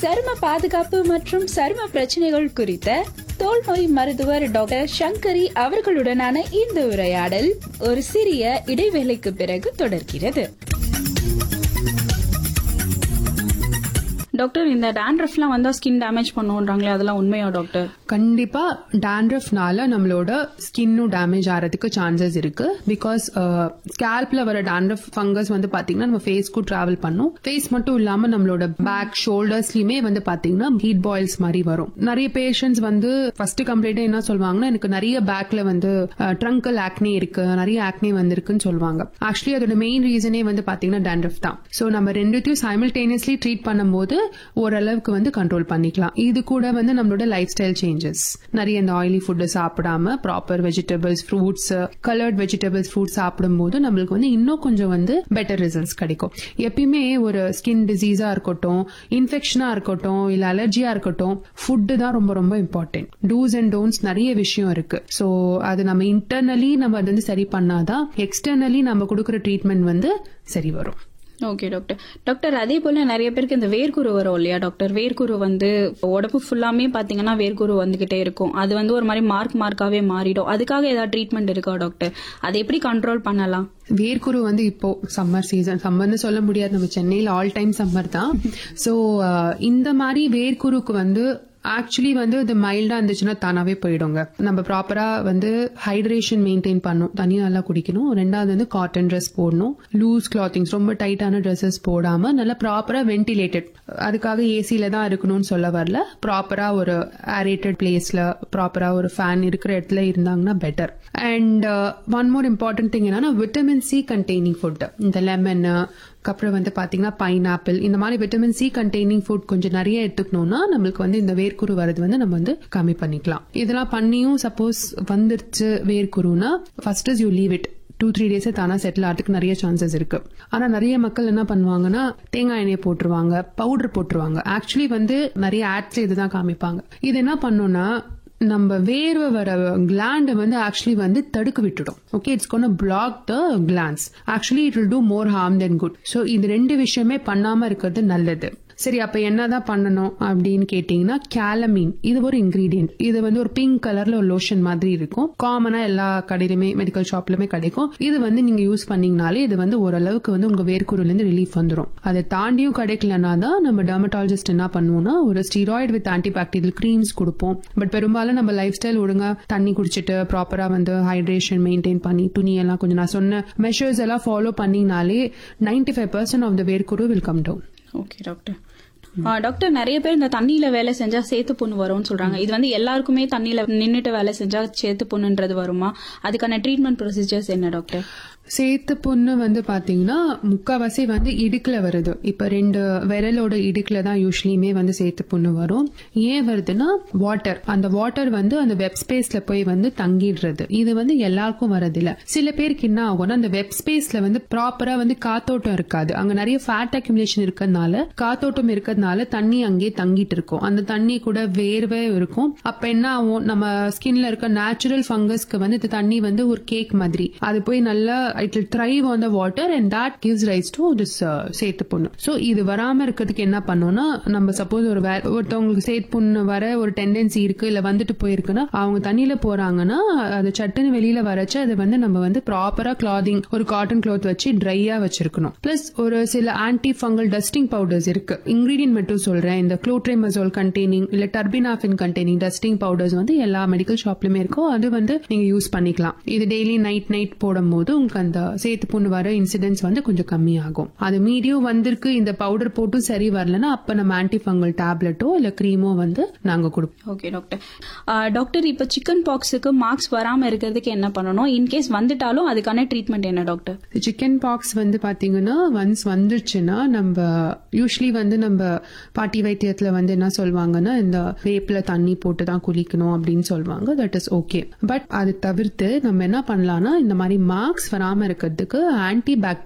சரும பாதுகாப்பு மற்றும் சரும பிரச்சனைகள் குறித்த தோல் நோய் மருத்துவர் டாக்டர் சங்கரி அவர்களுடனான இந்த உரையாடல் ஒரு சிறிய இடைவேளைக்கு பிறகு தொடர்கிறது டாக்டர் இந்த டேண்ட்ரஃப்லாம் வந்தா ஸ்கின் டேமேஜ் பண்ணுன்றாங்களே அதெல்லாம் உண்மையா டாக்டர் கண்டிப்பா டேண்ட்ரஃப்னால நம்மளோட ஸ்கின்னும் டேமேஜ் ஆகிறதுக்கு சான்சஸ் இருக்கு பிகாஸ் ஸ்கேல்ப்ல வர டேண்ட்ரஃப் ஃபங்கஸ் வந்து பாத்தீங்கன்னா நம்ம ஃபேஸ்க்கும் டிராவல் பண்ணும் ஃபேஸ் மட்டும் இல்லாம நம்மளோட பேக் ஷோல்டர்ஸ்லயுமே வந்து பாத்தீங்கன்னா ஹீட் பாயில்ஸ் மாதிரி வரும் நிறைய பேஷண்ட்ஸ் வந்து ஃபர்ஸ்ட் கம்ப்ளைண்ட் என்ன சொல்லுவாங்கன்னா எனக்கு நிறைய பேக்ல வந்து ட்ரங்கல் ஆக்னி இருக்கு நிறைய ஆக்னி வந்திருக்குன்னு சொல்லுவாங்க ஆக்சுவலி அதோட மெயின் ரீசனே வந்து பாத்தீங்கன்னா டேண்ட்ரஃப் தான் சோ நம்ம ரெண்டுத்தையும் சைமல்டேனியஸ்லி ட்ரீட் பண்ணும்போது ஓரளவுக்கு வந்து கண்ட்ரோல் பண்ணிக்கலாம் இது கூட வந்து நம்மளோட லைஃப் ஸ்டைல் சேஞ்சஸ் நிறைய இந்த ஆயிலி ஃபுட் சாப்பிடாம proper vegetables fruits coloured vegetables fruits சாப்பிடும்போது நம்மளுக்கு வந்து இன்னும் கொஞ்சம் வந்து பெட்டர் ரிசல்ட்ஸ் கிடைக்கும் எப்பயுமே ஒரு ஸ்கின் டிசீஸா இருக்கட்டும் இன்ஃபெக்ஷனா இருக்கட்டும் இல்ல அலர்ஜியா இருக்கட்டும் ஃபுட்டு தான் ரொம்ப ரொம்ப இம்பார்ட்டன்ட் டூஸ் அண்ட் டோன்ட்ஸ் நிறைய விஷயம் இருக்கு ஸோ அது நம்ம இன்டர்னலி நம்ம அது வந்து சரி பண்ணாதான் எக்ஸ்டர்னலி நம்ம கொடுக்குற ட்ரீட்மெண்ட் வந்து சரி வரும் ஓகே டாக்டர் டாக்டர் அதே போல நிறைய பேருக்கு இந்த வேர்க்குரு வரும் இல்லையா டாக்டர் வேர்க்குரு வந்து உடம்பு ஃபுல்லாமே பாத்தீங்கன்னா வேர்க்குரு வந்துகிட்டே இருக்கும் அது வந்து ஒரு மாதிரி மார்க் மார்க்காவே மாறிடும் அதுக்காக ஏதாவது ட்ரீட்மெண்ட் இருக்கா டாக்டர் அதை எப்படி கண்ட்ரோல் பண்ணலாம் வேர்க்குரு வந்து இப்போ சம்மர் சீசன் சம்மர்னு சொல்ல முடியாது நம்ம சென்னையில் ஆல் டைம் சம்மர் தான் ஸோ இந்த மாதிரி வேர்க்குருக்கு வந்து ஆக்சுவலி வந்து இது மைல்டா இருந்துச்சுன்னா தானாவே போயிடுங்க நம்ம ப்ராப்பரா வந்து ஹைட்ரேஷன் மெயின்டைன் பண்ணும் தண்ணி நல்லா குடிக்கணும் ரெண்டாவது வந்து காட்டன் ட்ரெஸ் போடணும் லூஸ் கிளாத்திங்ஸ் ரொம்ப டைட்டான ட்ரெஸ்ஸஸ் போடாம நல்லா ப்ராப்பரா வென்டிலேட்டட் அதுக்காக ஏசில தான் இருக்கணும்னு சொல்ல வரல ப்ராப்பரா ஒரு ஏரேட்டட் பிளேஸ்ல ப்ராப்பரா ஒரு ஃபேன் இருக்கிற இடத்துல இருந்தாங்கன்னா better and one more important thing என்னன்னா விட்டமின் சி கண்டெய்னிங் ஃபுட் இந்த லெமன் அப்புறம் வந்து பாத்தீங்கன்னா பைனாப்பிள் இந்த மாதிரி விட்டமின் சி கண்டெய்னிங் ஃபுட் கொஞ்சம் நிறைய எடுத்துக்கணும்னா நம்மளுக்கு வந்து இந்த வேர்க்குரு வரது வந்து நம்ம வந்து கம்மி பண்ணிக்கலாம் இதெல்லாம் பண்ணியும் சப்போஸ் வந்துருச்சு வேர்க்குருனா first is you leave it two three days தானா செட்டில் ஆகிறதுக்கு நிறைய சான்சஸ் இருக்கு ஆனா நிறைய மக்கள் என்ன பண்ணுவாங்கன்னா தேங்காய் எண்ணெய் போட்டுருவாங்க பவுடர் போட்டுருவாங்க ஆக்சுவலி வந்து நிறைய ஆட்ஸ்ல இதுதான் காமிப்பாங்க இது என்ன பண்ணும்னா நம்ம வேர்வை வர கிளாண்ட வந்து ஆக்சுவலி வந்து தடுக்க விட்டுடும் ஓகே இட்ஸ் கொண்டு block the glands actually it will do more harm then good so இது ரெண்டு விஷயமே பண்ணாம இருக்கிறது நல்லது சரி அப்ப என்னதான் பண்ணணும் அப்படின்னு கேட்டீங்கன்னா கேலமீன் இது ஒரு இன்கிரீடியன்ட் இது வந்து ஒரு பிங்க் கலர்ல ஒரு லோஷன் மாதிரி இருக்கும் காமனா எல்லா கடையிலுமே மெடிக்கல் ஷாப்லயுமே கிடைக்கும் இது வந்து நீங்க யூஸ் பண்ணீங்கனாலே இது வந்து ஓரளவுக்கு வந்து உங்க வேர்க்குருல இருந்து ரிலீஃப் வந்துடும் அதை தாண்டியும் கிடைக்கலனா தான் நம்ம டெர்மட்டாலஜிஸ்ட் என்ன பண்ணுவோம்னா ஒரு ஸ்டீராய்டு வித் ஆன்டிபாக்டீரியல் க்ரீம்ஸ் கொடுப்போம் பட் பெரும்பாலும் நம்ம லைஃப் ஸ்டைல் ஒழுங்கா தண்ணி குடிச்சிட்டு ப்ராப்பரா வந்து ஹைட்ரேஷன் மெயின்டைன் பண்ணி துணி எல்லாம் கொஞ்சம் நான் சொன்ன மெஷர்ஸ் எல்லாம் ஃபாலோ பண்ணீங்கனாலே ninety five percent of the வேர்க்குரு will come down okay doctor doctor நிறைய பேர் இந்த தண்ணியில வேலை செஞ்சா சேத்து புண்ணு வரும்னு சொல்றாங்க இது வந்து எல்லாருக்குமே தண்ணியில நின்னுட்டு வேலை செஞ்சா சேத்து புண்ணுன்றது வருமா அதுக்கான ட்ரீட்மெண்ட் ப்ரொசீஜர்ஸ் என்ன டாக்டர் சேத்து புண்ணு வந்து பாத்தீங்கன்னா முக்காவாசி வந்து இடுக்குல வருது இப்ப ரெண்டு விரலோட இடுக்குல தான் யூஸ்வலியுமே வந்து சேத்து புண்ணு வரும் ஏன் வருதுன்னா வாட்டர் அந்த வாட்டர் வந்து அந்த வெப் ஸ்பேஸ்ல போய் வந்து தங்கிடுறது இது வந்து எல்லாருக்கும் வரதில்ல சில பேருக்கு என்ன ஆகும்னா அந்த வெப் ஸ்பேஸ்ல வந்து ப்ராப்பரா வந்து காத்தோட்டம் இருக்காது அங்க நிறைய ஃபேட் அக்யூமுலேஷன் இருக்கிறதுனால காத்தோட்டம் இருக்கிறதுனால தண்ணி அங்கேயே தங்கிட்டு இருக்கும் அந்த தண்ணி கூட வேர்வே இருக்கும் அப்ப என்ன ஆகும் நம்ம ஸ்கின்ல இருக்க நேச்சுரல் ஃபங்கஸ்க்கு வந்து இந்த தண்ணி வந்து ஒரு கேக் மாதிரி அது போய் நல்லா it will thrive on the water and that gives rise to this சேத்து புண்ணு ஸோ இது வராம இருக்கிறதுக்கு என்ன பண்ணோம்னா நம்ம சப்போஸ் ஒரு வே- ஒருத்தவங்களுக்கு சேத்து புண்ணு வர ஒரு டெண்டன்சி இருக்கு இல்ல வந்துட்டு போயிருக்குன்னா அவங்க தண்ணியில போறாங்கன்னா அது சட்டுன்னு வெளியில வரச்சு அது வந்து நம்ம வந்து ப்ராப்பரா கிளாதிங் ஒரு காட்டன் கிளாத் வச்சு ட்ரையா வச்சிருக்கணும் பிளஸ் ஒரு சில ஆன்டி ஃபங்கல் டஸ்டிங் பவுடர்ஸ் இருக்கு இன்கிரீடியன்ட் மட்டும் சொல்றேன் இந்த குளோட்ரேமசோல் கண்டெய்னிங் இல்ல டர்பினாஃபின் கண்டெய்னிங் டஸ்டிங் பவுடர்ஸ் வந்து எல்லா மெடிக்கல் ஷாப்லயுமே இருக்கும் அது வந்து நீங்க யூஸ் பண்ணிக்கலாம் இது டெய்லி நைட் நைட் போடும்போது உங்களுக்கு அந்த சேத்து புண்ணு வர இன்சிடென்ட்ஸ் வந்து கொஞ்சம் கம்மியாகும் அது மீடியம் வந்திருக்கு இந்த பவுடர் போட்டும் சரி வரலன்னா அப்ப நம்ம ஆன்டி ஃபங்கல் டேப்லெட்டோ இல்ல கிரீமோ வந்து நாங்க கொடுப்போம் ஓகே டாக்டர் டாக்டர் இப்ப சிக்கன் பாக்ஸுக்கு மார்க்ஸ் வராம இருக்கிறதுக்கு என்ன பண்ணணும் இன்கேஸ் வந்துட்டாலும் அதுக்கான ட்ரீட்மெண்ட் என்ன டாக்டர் சிக்கன் பாக்ஸ் வந்து பாத்தீங்கன்னா ஒன்ஸ் வந்துருச்சுன்னா நம்ம யூஸ்வலி வந்து நம்ம பாட்டி வைத்தியத்துல வந்து என்ன சொல்லுவாங்கன்னா இந்த வேப்பில தண்ணி போட்டு தான் குளிக்கணும் அப்படின்னு சொல்லுவாங்க தட் இஸ் ஓகே பட் அது தவிர்த்து நம்ம என்ன பண்ணலாம்னா இந்த மாதிரி மார்க்ஸ் வராம இருக்கிறதுக்கு ஆன்டி